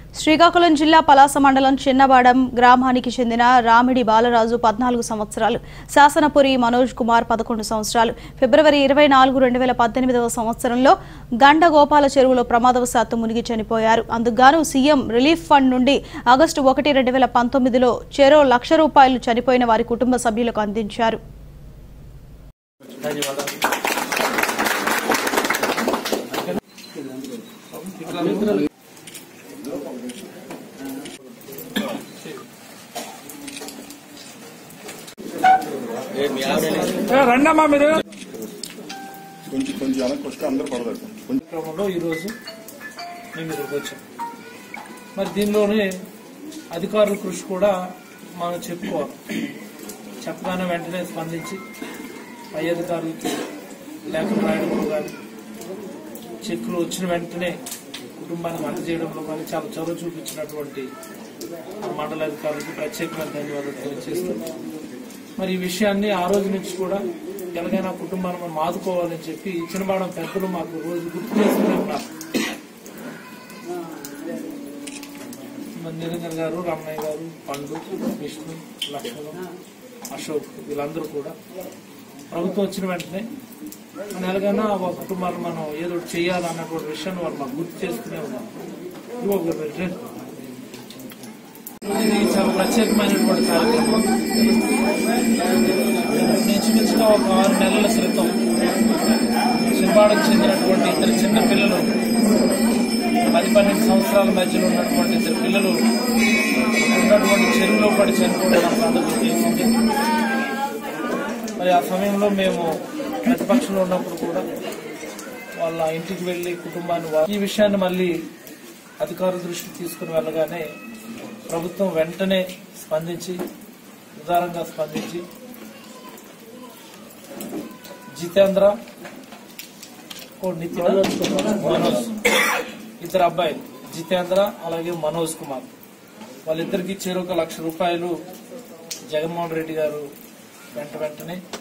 శ్రీకాకుళం జిల్లా పలాస మండలం చిన్నవాడం గ్రామానికి చెందిన రామిడి బాలరాజు పద్నాలుగు సంవత్సరాలు శాసనపురి మనోజ్ కుమార్ పదకొండు సంవత్సరాలు ఫిబ్రవరి ఇరవై నాలుగు రెండు వేల పద్దెనిమిదవ సంవత్సరంలో గండగోపాల చెరువులో ప్రమాదవశాత్తు మునిగి చనిపోయారు అందుకుగాను సీఎం రిలీఫ్ ఫండ్ నుండి ఆగస్టు ఒకటి రెండు వేల పంతొమ్మిదిలో చెరో లక్ష రూపాయలు చనిపోయిన వారి కుటుంబ సభ్యులకు అందించారు రండమ్మా మీరు కొంచెం కొంచెం వెనక్కి వస్తే అందరూ పడతారు కొంచెం క్రమంలో ఈరోజు మేము ఇక్కడికి వచ్చాం మరి దీనిలోనే అధికారుల కృషి కూడా మనం చెప్పుకోవాలి చెప్పగానే వెంటనే స్పందించి పై అధికారులకి లేఖలు రాయడంలో కానీ చెక్కులు వచ్చిన వెంటనే కుటుంబానికి అందజేయడంలో కానీ చాలా చొరవ చూపించినటువంటి మండల అధికారులకు ప్రత్యేకమైన ధన్యవాదాలు తెలియజేస్తున్నాం మరి ఈ విషయాన్ని ఆ రోజు నుంచి కూడా ఎలాగైనా కుటుంబాన్ని మనం ఆదుకోవాలని చెప్పి చిన్నబాడం పెద్దలు మాకు రోజు గుర్తు చేస్తూనే ఉన్నారు మన నిరంజన్ గారు రమణయ్య గారు పండు విష్ణు లక్ష్మణం అశోక్ వీళ్ళందరూ కూడా ప్రభుత్వం వచ్చిన వెంటనే మన ఎలాగైనా ఒక కుటుంబాన్ని మనం ఏదో ఒకటి చేయాలన్నటువంటి విషయాన్ని వాళ్ళు మాకు గుర్తు చేస్తూనే ఉన్నారు ఇది ఒక రిటర్న్. ఇది చాలా ప్రత్యేకమైనటువంటి కార్యక్రమం ఇంచుమించుగా ఒక ఆరు నెలల క్రితం చిన్నపాడకు చెందినటువంటి ఇద్దరు చిన్న పిల్లలు పది పన్నెండు సంవత్సరాల మధ్యలో ఉన్నటువంటి ఇద్దరు పిల్లలు ఉన్నటువంటి చెరువులో పడి చనిపోవడం మనకు అందరికీ తెలిసింది మరి ఆ సమయంలో మేము ప్రతిపక్షంలో ఉన్నప్పుడు కూడా వాళ్ళ ఇంటికి వెళ్లి కుటుంబాన్ని వా- ఈ విషయాన్ని మళ్ళీ అధికారుల దృష్టికి తీసుకుని వెళ్ళగానే ప్రభుత్వం వెంటనే స్పందించి ఉదారంగా స్పందించి జితేంద్ర ఓ నితిన్ మనోజ్ ఇద్దరు అబ్బాయిలు జితేంద్ర అలాగే మనోజ్ కుమార్ వాళ్ళిద్దరికి చెరొక లక్ష రూపాయలు జగన్మోహన్ రెడ్డి గారు వెంట వెంటనే